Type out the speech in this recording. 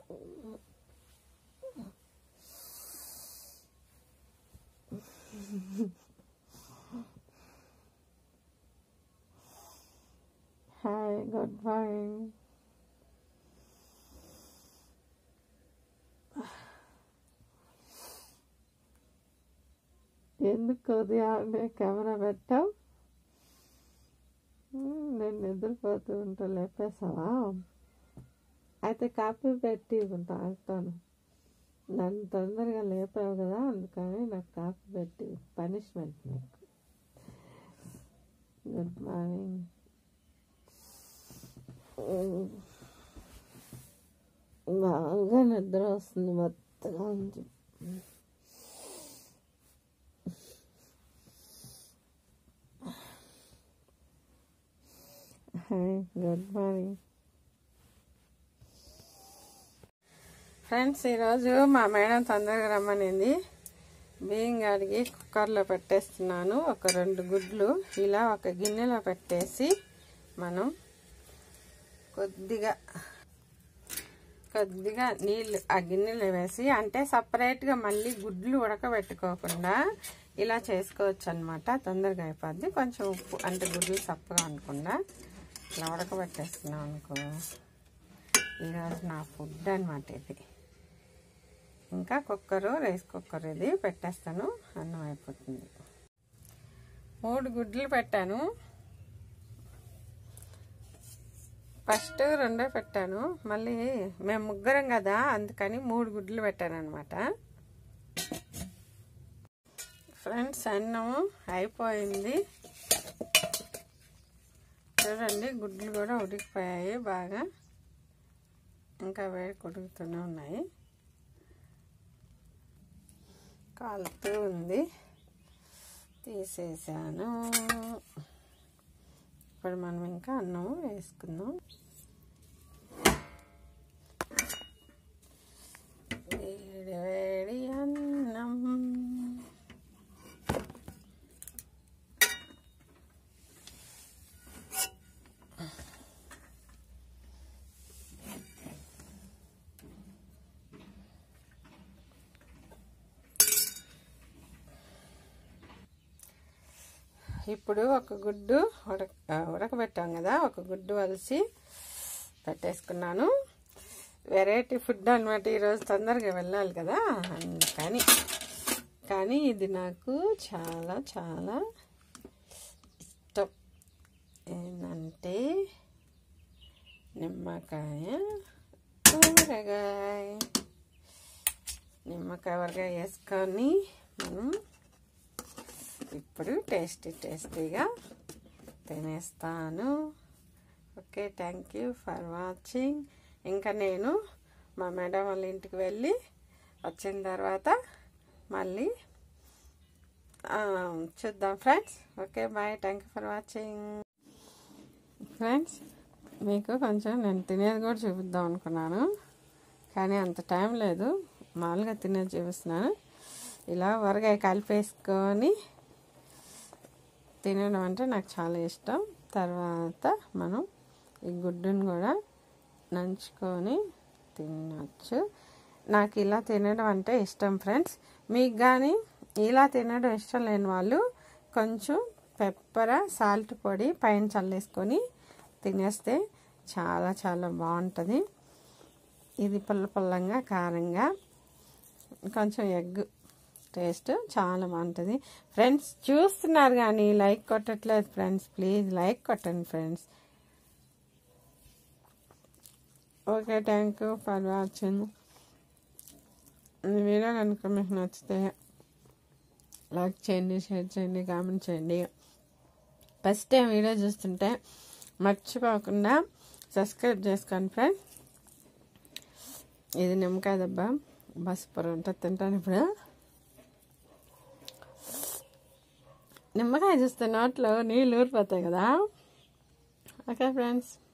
hi good morning ఎందుకు ఉదయాన్నే camera పెట్టావు మ్మ్, నేను నిద్రపోతూ ఉంటా లేపేసావా అయితే కాఫీ పెట్టి తాగుతాను నన్ను తొందరగా లేపావు కదా అందుకని నాకు కాఫీ పెట్టి పనిష్మెంట్ నీకు గుడ్ మార్నింగ్ బాగా నిద్ర వస్తుంది మొత్తగా ఉంది హాయ్ గుడ్ మార్నింగ్ ఫ్రెండ్స్ ఈరోజు మా మేడం తొందరగా రమ్మనింది బియ్యం కడిగి కుక్కర్లో పెట్టేస్తున్నాను ఒక రెండు గుడ్లు ఇలా ఒక గిన్నెలో పెట్టేసి మనం కొద్దిగా కొద్దిగా నీళ్ళు ఆ గిన్నెలో వేసి అంటే సపరేట్గా మళ్ళీ గుడ్లు ఉడకబెట్టుకోకుండా ఇలా చేసుకోవచ్చు అనమాట తొందరగా అయిపోద్ది కొంచెం ఉప్పు అంటే గుడ్లు సప్పగా అనకుండా ఇలా ఉడకబెట్టేస్తున్నాం అనుకో ఈరోజు నా ఫుడ్ అనమాట ఇది ఇంకా కుక్కరు రైస్ కుక్కర్ ఇది పెట్టేస్తాను అన్నం అయిపోతుంది మూడు గుడ్లు పెట్టాను ఫస్ట్ రెండో పెట్టాను మళ్ళీ మేము ముగ్గురం కదా అందుకని మూడు గుడ్లు పెట్టాను అనమాట ఫ్రెండ్స్ అన్నం అయిపోయింది చూడండి గుడ్లు కూడా ఉడికిపోయాయి బాగా ఇంకా వేడి ఉడుకుతూనే ఉన్నాయి కాలుతూ ఉంది తీసేసాను ఇప్పుడు మనం ఇంకా అన్నం వేసుకుందాం వేడి వేడి అన్నం ఇప్పుడు ఒక గుడ్డు ఉడక ఉడకబెట్టాం కదా ఒక గుడ్డు వలిసి పెట్టేసుకున్నాను వెరైటీ ఫుడ్ అనమాట ఈరోజు తొందరగా వెళ్ళాలి కదా అందుకని కానీ ఇది నాకు చాలా చాలా ఇష్టం ఏంటంటే నిమ్మకాయ ఊరగాయ నిమ్మకాయ ఊరగాయ వేసుకొని మనం ఇప్పుడు టేస్టీ టేస్టీగా తినేస్తాను okay thank you for watching ఇంకా నేను మా మేడం వాళ్ళ ఇంటికి వెళ్ళి వచ్చిన తర్వాత మళ్ళీ చూద్దాం friends okay bye thank you for watching friends మీకు కొంచెం నేను తినేది కూడా చూపిద్దాం అనుకున్నాను కానీ అంత టైం లేదు మామూలుగా తినేది చూపిస్తున్నాను ఇలా వరగాయ కలిపేసుకొని తినడం అంటే నాకు చాలా ఇష్టం తర్వాత మనం ఈ గుడ్డును కూడా నంచుకొని తినచ్చు నాకు ఇలా తినడం అంటే ఇష్టం ఫ్రెండ్స్ మీకు కానీ ఇలా తినడం ఇష్టం లేని వాళ్ళు కొంచెం పెప్పర సాల్ట్ పొడి పైన చల్లేసుకొని తినేస్తే చాలా చాలా బాగుంటుంది ఇది పుల్ల పుల్లంగా కారంగా కొంచెం ఎగ్ టేస్ట్ చాలా బాగుంటుంది ఫ్రెండ్స్ చూస్తున్నారు కానీ లైక్ కొట్టట్లేదు ఫ్రెండ్స్ ప్లీజ్ లైక్ కొట్టండి friends okay thank you for watching ఈ వీడియో కనుక మీకు నచ్చితే లైక్ చేయండి షేర్ చేయండి కామెంట్ చేయండి ఫస్ట్ టైం వీడియో చూస్తుంటే మర్చిపోకుండా సబ్స్క్రైబ్ చేసుకోండి ఫ్రెండ్స్ ఇది నిమ్మకాయ దెబ్బ బస్ పొర ఉంటుంది తింటాను ఇప్పుడు నిమ్మకాయ చూస్తే నోట్లో నీళ్ళు ఊరిపోతాయి కదా ఓకే ఫ్రెండ్స్